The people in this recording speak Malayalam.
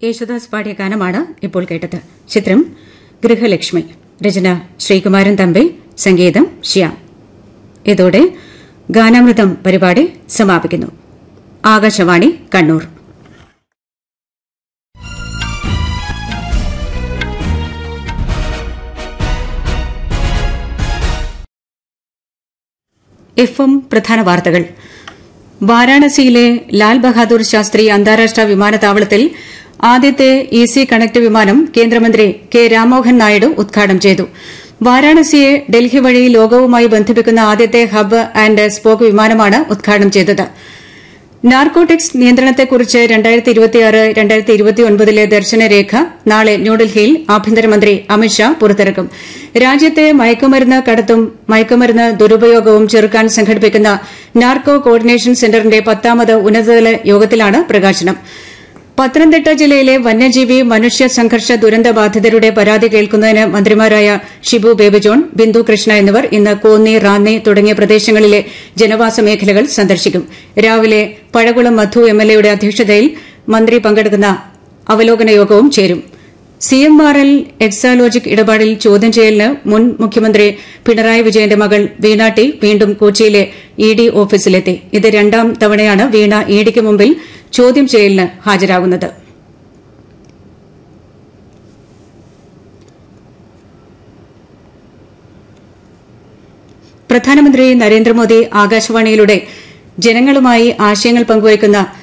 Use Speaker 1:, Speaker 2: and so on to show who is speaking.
Speaker 1: യേശുദാസ് പാടിയ ഗാനമാണ് ഇപ്പോൾ കേട്ടത് ചിത്രം ഗൃഹലക്ഷ്മി രചന ശ്രീകുമാരൻ തമ്പി സംഗീതം ശ്യാം ഇതോടെ ഗാനാമൃതം പരിപാടി സമാപിക്കുന്നു ആകാശവാണി കണ്ണൂർ എഫ് എം പ്രധാന വാർത്തകൾ വാരാണസിയിലെ ലാൽ ബഹാദൂർ ശാസ്ത്രി അന്താരാഷ്ട്ര വിമാനത്താവളത്തിൽ ആദ്യത്തെ ഈസി കണക്ട് വിമാനം കേന്ദ്രമന്ത്രി കെ രാംമോഹൻ നായിഡു ഉദ്ഘാടനം ചെയ്തു വാരാണസിയെ ഡൽഹി വഴി ലോകവുമായി ബന്ധിപ്പിക്കുന്ന ആദ്യത്തെ ഹബ്ബ് ആന്റ് സ്പോക്ക് വിമാനമാണ് ഉദ്ഘാടനം ചെയ്തത് നാർക്കോട്ടിക്സ് നിയന്ത്രണത്തെക്കുറിച്ച് ലെ ദർശനരേഖ നാളെ ന്യൂഡൽഹിയിൽ ആഭ്യന്തരമന്ത്രി അമിത്ഷാ പുറത്തിറക്കും രാജ്യത്തെ മയക്കുമരുന്ന് കടത്തും മയക്കുമരുന്ന് ദുരുപയോഗവും ചെറുക്കാൻ സംഘടിപ്പിക്കുന്ന നാർക്കോ കോർഡിനേഷൻ സെന്ററിന്റെ പത്താമത് ഉന്നതതല യോഗത്തിലാണ് പ്രകാശനം പത്തനംതിട്ട ജില്ലയിലെ വന്യജീവി മനുഷ്യ സംഘർഷ ദുരന്ത ബാധിതരുടെ പരാതി കേൾക്കുന്നതിന് മന്ത്രിമാരായ ഷിബു ബേബി ജോൺ ബിന്ദു കൃഷ്ണ എന്നിവർ ഇന്ന് കോന്നി റാന്നി തുടങ്ങിയ പ്രദേശങ്ങളിലെ ജനവാസ മേഖലകൾ സന്ദർശിക്കും രാവിലെ പഴകുളം മധു എംഎൽഎയുടെ അധ്യക്ഷതയിൽ മന്ത്രി പങ്കെടുക്കുന്ന അവലോകന യോഗവും ചേരും സിഎംആർഎൽ എക്സാലോജിക് ഇടപാടിൽ ചോദ്യം ചെയ്യലിന് മുൻ മുഖ്യമന്ത്രി പിണറായി വിജയന്റെ മകൾ വീണ ടി വീണ്ടും കൊച്ചിയിലെ ഇ ഡി ഓഫീസിലെത്തി ഇത് രണ്ടാം തവണയാണ് വീണ ഇ ഡിക്ക് മുമ്പിൽ ചോദ്യം ചെയ്യലിന് ഹാജരാകുന്നത് പ്രധാനമന്ത്രി നരേന്ദ്രമോദി ആകാശവാണിയിലൂടെ ജനങ്ങളുമായി ആശയങ്ങൾ പങ്കുവയ്ക്കുന്ന